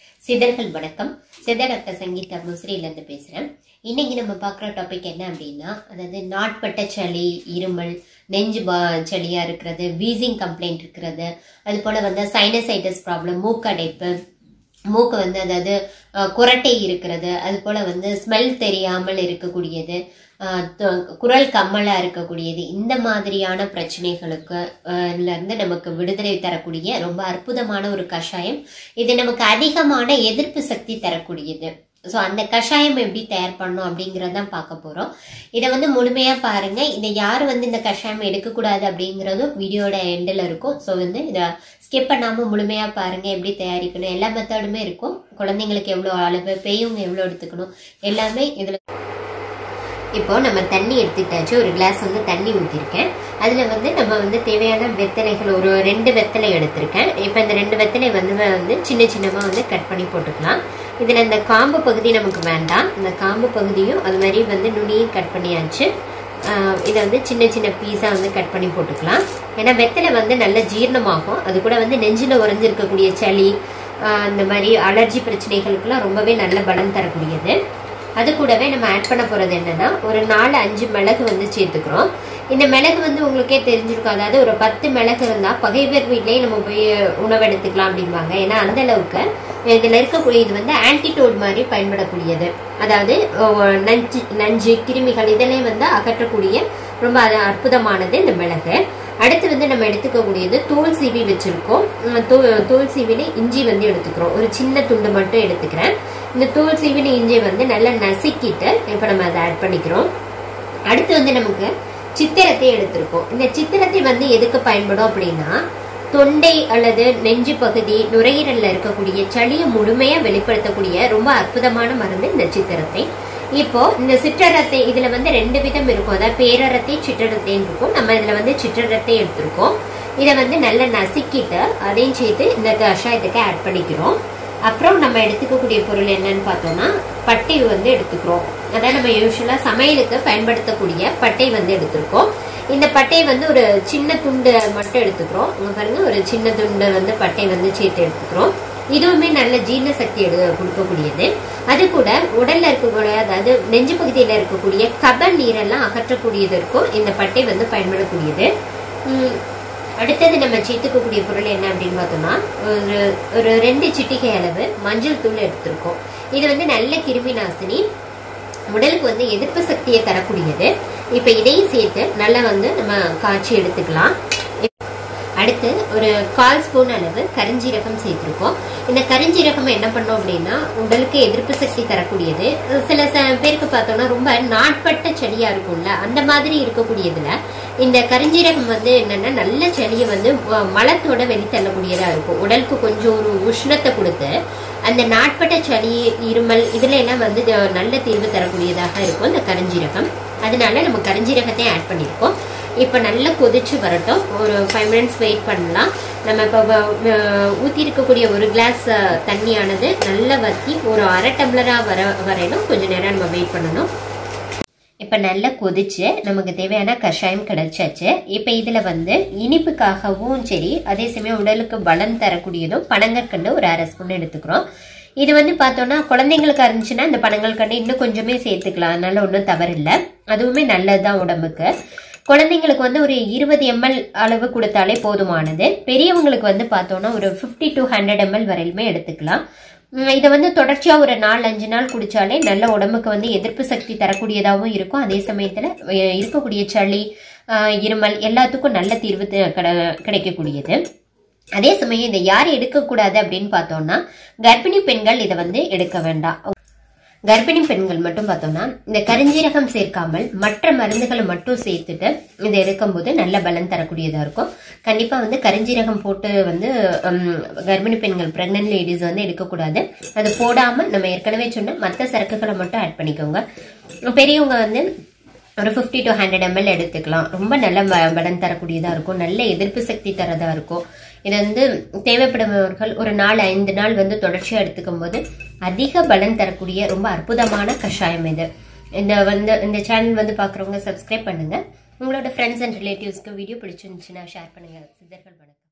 சிதர்கள் வணக்கம் சிதர் டாக்டர் சங்கீதா முசிறியிலேருந்து பேசுகிறேன் இன்னைக்கு நம்ம பார்க்குற டாபிக் என்ன அப்படின்னா அதாவது நாட்பட்ட சளி இருமல் நெஞ்சு பா சளியாக இருக்கிறது வீசிங் கம்ப்ளைண்ட் இருக்கிறது அது போல் வந்து சைனசைட்டிஸ் ப்ராப்ளம் மூக்கடைப்பு மூக்கு வந்து அதாவது அஹ், குரட்டை இருக்கிறது அது போல வந்து ஸ்மெல் தெரியாமல் இருக்கக்கூடியது அஹ், த- குரல் கம்மலா இருக்கக்கூடியது இந்த மாதிரியான பிரச்சனைகளுக்கு அஹ், ல இருந்து நமக்கு விடுதலை தரக்கூடிய ரொம்ப அற்புதமான ஒரு கஷாயம் இது நமக்கு அதிகமான எதிர்ப்பு சக்தி தரக்கூடியது ஸோ அந்த கஷாயம் எப்படி தயார் பண்ணணும் அப்படிங்கறதான் பார்க்க போறோம் இதை வந்து முழுமையா பாருங்க இதை யார் வந்து இந்த கஷாயம் எடுக்கக்கூடாது அப்படிங்கறதும் வீடியோட எண்டில் இருக்கும் ஸோ வந்து இதை ஸ்கிப் பண்ணாம முழுமையா பாருங்க எப்படி தயாரிக்கணும் எல்லா மெத்தடுமே இருக்கும் குழந்தைங்களுக்கு எவ்வளோ அளவு பெரியவங்க எவ்வளோ எடுத்துக்கணும் எல்லாமே இதுல இப்போ நம்ம தண்ணி எடுத்துக்கிட்டாச்சு ஒரு கிளாஸ் வந்து தண்ணி ஊற்றிருக்கேன் அதில் வந்து நம்ம வந்து தேவையான வெத்தலைகள் ஒரு ரெண்டு வெத்தலை எடுத்திருக்கேன் இப்போ இந்த ரெண்டு வெத்தலை வந்து வந்து சின்ன சின்னமாக வந்து கட் பண்ணி போட்டுக்கலாம் இதில் இந்த காம்பு பகுதி நமக்கு வேண்டாம் இந்த காம்பு பகுதியும் அது மாதிரி வந்து நுனியும் கட் பண்ணியாச்சு ஆஹ் இதை வந்து சின்ன சின்ன பீஸாக வந்து கட் பண்ணி போட்டுக்கலாம் ஏன்னா வெத்தலை வந்து நல்ல ஜீரணமாகும் அது கூட வந்து நெஞ்சில் உறைஞ்சிருக்கக்கூடிய சளி ஆஹ் இந்த மாதிரி அலர்ஜி பிரச்சனைகளுக்கெல்லாம் ரொம்பவே நல்ல பலம் தரக்கூடியது அது கூடவே நம்ம ஆட் பண்ண போறது என்னன்னா ஒரு நாலு அஞ்சு மிளகு வந்து சேர்த்துக்கிறோம் இந்த மிளகு வந்து உங்களுக்கே தெரிஞ்சிருக்கும் அதாவது ஒரு பத்து மிளகு இருந்தா பகைவர் வீட்லயே நம்ம போய் உணவு எடுத்துக்கலாம் அப்படிம்பாங்க ஏன்னா அந்த அளவுக்கு இதுல இருக்கக்கூடிய இது வந்து ஆன்டிடோட் மாதிரி பயன்படக்கூடியது அதாவது அஹ், நஞ்சு நஞ்சு கிருமிகள் இதெல்லாம் வந்து அகற்றக்கூடிய ரொம்ப அது அற்புதமானது இந்த மிளகு அடுத்து வந்து நம்ம எடுத்துக்கக்கூடியது தோல் சீவி வச்சிருக்கோம் உம், தோ- தோல் சீவில இஞ்சி வந்து எடுத்துக்கிறோம் ஒரு சின்ன துண்டு மட்டும் எடுத்துக்கிறேன் இந்த தோல் சீவின இஞ்சி வந்து நல்லா நசுக்கிட்டு இப்போ நம்ம அதை ஆட் பண்ணிக்கிறோம் அடுத்து வந்து நமக்கு சித்திரத்தை எடுத்திருக்கோம் இந்த சித்திரத்தை வந்து எதுக்கு பயன்படும் அப்படின்னா தொண்டை அல்லது நெஞ்சு பகுதி நுரையீரல்ல இருக்கக்கூடிய சளியை முழுமையா வெளிப்படுத்தக்கூடிய ரொம்ப அற்புதமான மருந்து இந்த சித்திரத்தை இப்போ இந்த சிற்றரத்தை இதுல வந்து ரெண்டு விதம் இருக்கும் அதாவது பேரரத்தை சிற்றரத்தைன்னு இருக்கும் நம்ம இதுல வந்து சிற்றரத்தை எடுத்திருக்கோம் இதை வந்து நல்லா நசுக்கிட்டு அதையும் சேர்த்து இந்த கஷாயத்துக்கு ஆட் பண்ணிக்கிறோம் அப்புறம் நம்ம எடுத்துக்கக்கூடிய பொருள் என்னன்னு பார்த்தோம்னா பட்டை வந்து எடுத்துக்கிறோம் அதான் நம்ம யூஸ்வலா சமையலுக்கு பயன்படுத்தக்கூடிய பட்டை வந்து எடுத்திருக்கோம் இந்த பட்டை வந்து ஒரு சின்ன துண்டு மட்டும் எடுத்துக்கிறோம் இங்க பாருங்க ஒரு சின்ன துண்டு வந்து பட்டை வந்து சேர்த்து எடுத்துக்கிறோம் இதுவுமே நல்ல ஜீரண சக்தி எடு கொடுக்கக்கூடியது அது கூட உடல்ல இருக்கக்கூடிய அதாவது நெஞ்சு பகுதியில இருக்கக்கூடிய கப நீரெல்லாம் அகற்றக்கூடியதற்கும் இந்த பட்டை வந்து பயன்படக்கூடியது உம், அடுத்தது நம்ம சேர்த்துக்கக்கூடிய பொருள் என்ன அப்படின்னு பார்த்தோம்னா ஒரு ஒரு ரெண்டு சிட்டிகை அளவு மஞ்சள் தூள் எடுத்திருக்கோம் இது வந்து நல்ல கிருமி நாசினி உடலுக்கு வந்து எதிர்ப்பு சக்தியை தரக்கூடியது இப்ப இதையும் சேர்த்து நல்லா வந்து நம்ம காய்ச்சி எடுத்துக்கலாம் அடுத்து ஒரு கால் ஸ்பூன் அளவு கரிஞ்சீரகம் சேர்த்திருக்கோம் இந்த கரிஞ்சீரகம் என்ன பண்ணோம் அப்படின்னா உடலுக்கு எதிர்ப்பு சக்தி தரக்கூடியது சில ச- பேருக்கு பார்த்தோம்னா ரொம்ப நாட்பட்ட செடியா இருக்கும்ல அந்த மாதிரி இருக்கக்கூடியதுல இந்த கரிஞ்சீரகம் வந்து என்னன்னா நல்ல செடியை வந்து அஹ், மலத்தோட வெளித்தள்ளக்கூடியதா இருக்கும் உடலுக்கு கொஞ்சம் ஒரு உஷ்ணத்தை கொடுத்து அந்த நாட்பட்ட சளி இருமல் இதுல எல்லாம் வந்து இது நல்ல தீர்வு தரக்கூடியதாக இருக்கும் இந்த கரிஞ்சீரகம் அதனால நம்ம கரிஞ்சீரகத்தை ஆட் பண்ணியிருக்கோம் இப்போ நல்லா கொதிச்சு வரட்டும் ஒரு ஃபைவ் மினிட்ஸ் வெயிட் பண்ணலாம் நம்ம இப்போ ஊற்றி இருக்கக்கூடிய ஒரு கிளாஸ் தண்ணியானது நல்லா வத்தி ஒரு அரை டம்ளராக வர வரையிலும் கொஞ்சம் நேரம் நம்ம வெயிட் பண்ணணும் இப்போ நல்லா கொதிச்சு நமக்கு தேவையான கஷாயம் கிடைச்சாச்சு இப்போ இதில் வந்து இனிப்புக்காகவும் சரி அதே சமயம் உடலுக்கு பலம் தரக்கூடியதும் பனங்கற்கண்டு ஒரு அரை ஸ்பூன் எடுத்துக்கிறோம் இது வந்து பார்த்தோம்னா குழந்தைங்களுக்கு இருந்துச்சுன்னா இந்த பனங்கற்கண்டு இன்னும் கொஞ்சமே சேர்த்துக்கலாம் அதனால ஒன்றும் தவறில்லை அதுவுமே நல்லதுதான் உடம்புக்கு குழந்தைங்களுக்கு வந்து ஒரு இருபது எம்எல் அளவு கொடுத்தாலே போதுமானது பெரியவங்களுக்கு வந்து பார்த்தோம்னா ஒரு 50 டு ஹண்ட்ரட் எம்எல் வரையிலுமே எடுத்துக்கலாம் உம் இதை வந்து தொடர்ச்சியா ஒரு நாலு அஞ்சு நாள் குடிச்சாலே நல்ல உடம்புக்கு வந்து எதிர்ப்பு சக்தி தரக்கூடியதாகவும் இருக்கும் அதே சமயத்துல அஹ், இருக்கக்கூடிய சளி அஹ், இருமல் எல்லாத்துக்கும் நல்ல தீர்வு த- கிடை- கிடைக்கக்கூடியது அதே சமயம் இதை யார் எடுக்கக்கூடாது அப்படின்னு பார்த்தோம்னா கர்ப்பிணி பெண்கள் இதை வந்து எடுக்க வேண்டாம் கர்ப்பிணி பெண்கள் மட்டும் பார்த்தோம்னா இந்த கரிஞ்சீரகம் சேர்க்காமல் மற்ற மருந்துகளை மட்டும் சேர்த்துட்டு இதை எடுக்கும்போது நல்ல பலன் தரக்கூடியதா இருக்கும் கண்டிப்பா வந்து கரிஞ்சீரகம் போட்டு வந்து ஹம், கர்ப்பிணி பெண்கள் பிரெக்னன்ட் லேடிஸ் வந்து எடுக்கக்கூடாது அது போடாம நம்ம ஏற்கனவே சொன்ன மற்ற சரக்குகளை மட்டும் ஆட் பண்ணிக்கோங்க பெரியவங்க வந்து ஒரு 50 டு ஹண்ட்ரட் எம்எல் எடுத்துக்கலாம் ரொம்ப நல்ல ப- பலன் தரக்கூடியதா இருக்கும் நல்ல எதிர்ப்பு சக்தி தரதா இருக்கும் இது வந்து தேவைப்படுபவர்கள் ஒரு நாலு ஐந்து நாள் வந்து தொடர்ச்சியா எடுத்துக்கும் போது அதிக பலன் தரக்கூடிய ரொம்ப அற்புதமான கஷாயம் இது இந்த வந்து இந்த சேனல் வந்து பாக்குறவங்க சப்ஸ்கிரைப் பண்ணுங்க உங்களோட ஃப்ரெண்ட்ஸ் அண்ட் ரிலேட்டிவ்ஸ்க்கு வீடியோ பிடிச்சிருந்துச்சுன்னா ஷேர் பண்ணுங்க சித்தர்கள் வணக்கம்